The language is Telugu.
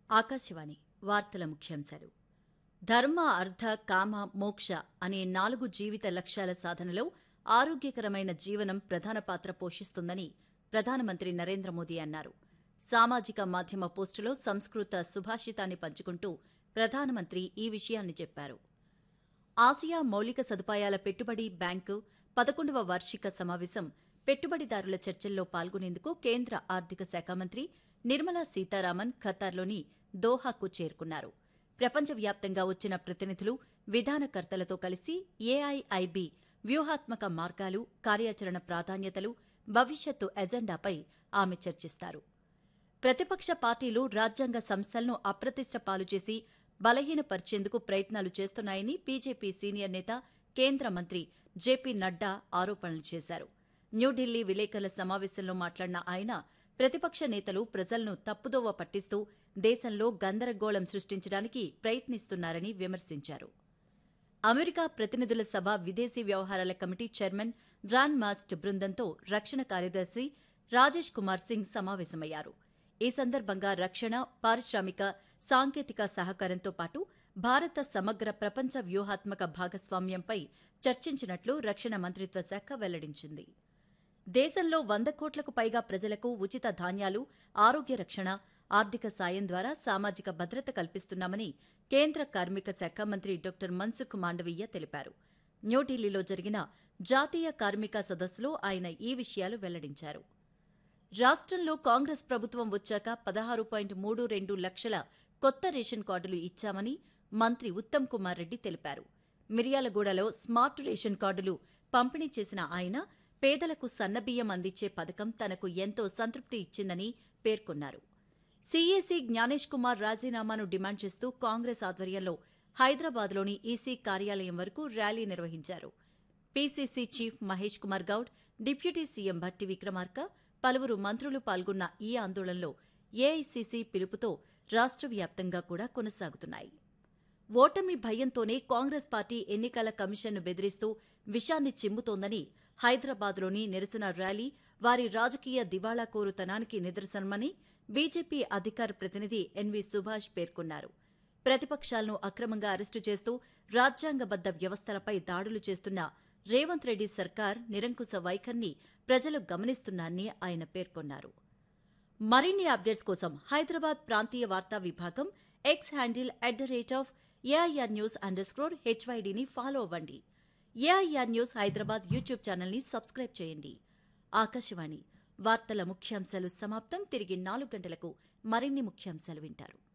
ఆకాశవాణి వార్తల ముఖ్యాంశాలు ధర్మ అర్థ కామ మోక్ష అనే నాలుగు జీవిత లక్ష్యాల సాధనలో ఆరోగ్యకరమైన జీవనం ప్రధాన పాత్ర పోషిస్తుందని ప్రధానమంత్రి నరేంద్ర మోదీ అన్నారు సామాజిక మాధ్యమ పోస్టులో సంస్కృత సుభాషితాన్ని పంచుకుంటూ ప్రధానమంత్రి ఈ విషయాన్ని చెప్పారు ఆసియా మౌలిక సదుపాయాల పెట్టుబడి బ్యాంకు పదకొండవ వార్షిక సమావేశం పెట్టుబడిదారుల చర్చల్లో పాల్గొనేందుకు కేంద్ర ఆర్థిక శాఖ మంత్రి నిర్మలా సీతారామన్ ఖతార్లోని దోహాకు చేరుకున్నారు ప్రపంచవ్యాప్తంగా వచ్చిన ప్రతినిధులు విధానకర్తలతో కలిసి ఏఐఐబి వ్యూహాత్మక మార్గాలు కార్యాచరణ ప్రాధాన్యతలు భవిష్యత్తు ఎజెండాపై ఆమె చర్చిస్తారు ప్రతిపక్ష పార్టీలు రాజ్యాంగ సంస్థలను అప్రతిష్ట పాలు చేసి బలహీనపరిచేందుకు ప్రయత్నాలు చేస్తున్నాయని బీజేపీ సీనియర్ నేత కేంద్ర మంత్రి జేపీ నడ్డా ఆరోపణలు చేశారు న్యూఢిల్లీ విలేకరుల సమావేశంలో మాట్లాడిన ఆయన ప్రతిపక్ష నేతలు ప్రజలను తప్పుదోవ పట్టిస్తూ దేశంలో గందరగోళం సృష్టించడానికి ప్రయత్నిస్తున్నారని విమర్శించారు అమెరికా ప్రతినిధుల సభ విదేశీ వ్యవహారాల కమిటీ చైర్మన్ డ్రాన్ మాస్ట్ బృందంతో రక్షణ కార్యదర్శి రాజేష్ కుమార్ సింగ్ సమావేశమయ్యారు ఈ సందర్భంగా రక్షణ పారిశ్రామిక సాంకేతిక సహకారంతో పాటు భారత సమగ్ర ప్రపంచ వ్యూహాత్మక భాగస్వామ్యంపై చర్చించినట్లు రక్షణ మంత్రిత్వ శాఖ వెల్లడించింది దేశంలో వంద కోట్లకు పైగా ప్రజలకు ఉచిత ధాన్యాలు ఆరోగ్య రక్షణ ఆర్థిక సాయం ద్వారా సామాజిక భద్రత కల్పిస్తున్నామని కేంద్ర కార్మిక శాఖ మంత్రి డాక్టర్ మన్సుఖ్ మాండవీయ తెలిపారు న్యూఢిల్లీలో జరిగిన జాతీయ కార్మిక సదస్సులో ఆయన ఈ విషయాలు వెల్లడించారు రాష్ట్రంలో కాంగ్రెస్ ప్రభుత్వం వచ్చాక పదహారు పాయింట్ మూడు రెండు లక్షల కొత్త రేషన్ కార్డులు ఇచ్చామని మంత్రి ఉత్తమ్ కుమార్ రెడ్డి తెలిపారు మిర్యాలగూడలో స్మార్ట్ రేషన్ కార్డులు పంపిణీ చేసిన ఆయన పేదలకు సన్నబియ్యం అందించే పథకం తనకు ఎంతో సంతృప్తి ఇచ్చిందని పేర్కొన్నారు సీఏసీ జ్ఞానేష్ కుమార్ రాజీనామాను డిమాండ్ చేస్తూ కాంగ్రెస్ ఆధ్వర్యంలో హైదరాబాద్లోని ఈసీ కార్యాలయం వరకు ర్యాలీ నిర్వహించారు PCC chief Mahesh Kumar Goud deputy CM Bhatti Vikramarka పలువురు మంత్రులు పాల్గొన్న ఈ ఆందోళనలో ఏఐసీసీ పిలుపుతో రాష్ట్ర వ్యాప్తంగా కూడా కొనసాగుతున్నాయి ఓటమి భయంతోనే కాంగ్రెస్ పార్టీ ఎన్నికల కమిషన్ను బెదిరిస్తూ విషాన్ని చిమ్ముతోందని హైదరాబాద్లోని నిరసన ర్యాలీ వారి రాజకీయ దివాళాకోరుతనానికి నిదర్శనమని బీజేపీ అధికార ప్రతినిధి ఎన్వి సుభాష్ పేర్కొన్నారు ప్రతిపక్షాలను అక్రమంగా అరెస్టు చేస్తూ రాజ్యాంగబద్ద వ్యవస్థలపై దాడులు చేస్తున్న రేవంత్ రెడ్డి సర్కార్ నిరంకుశ వైఖరిని ప్రజలు గమనిస్తున్నారని ఆయన పేర్కొన్నారు మరిన్ని అప్డేట్స్ కోసం హైదరాబాద్ ప్రాంతీయ వార్తా విభాగం X handle at the rate of AIR news underscore హెచ్వైడీని ఫాలో అవ్వండి ఏఐఆర్ న్యూస్ హైదరాబాద్ యూట్యూబ్ ఛానల్ని సబ్స్క్రైబ్ చేయండి ఆకాశవాణి వార్తల ముఖ్యాంశాలు సమాప్తం తిరిగి నాలుగు గంటలకు మరిన్ని ముఖ్యాంశాలు వింటారు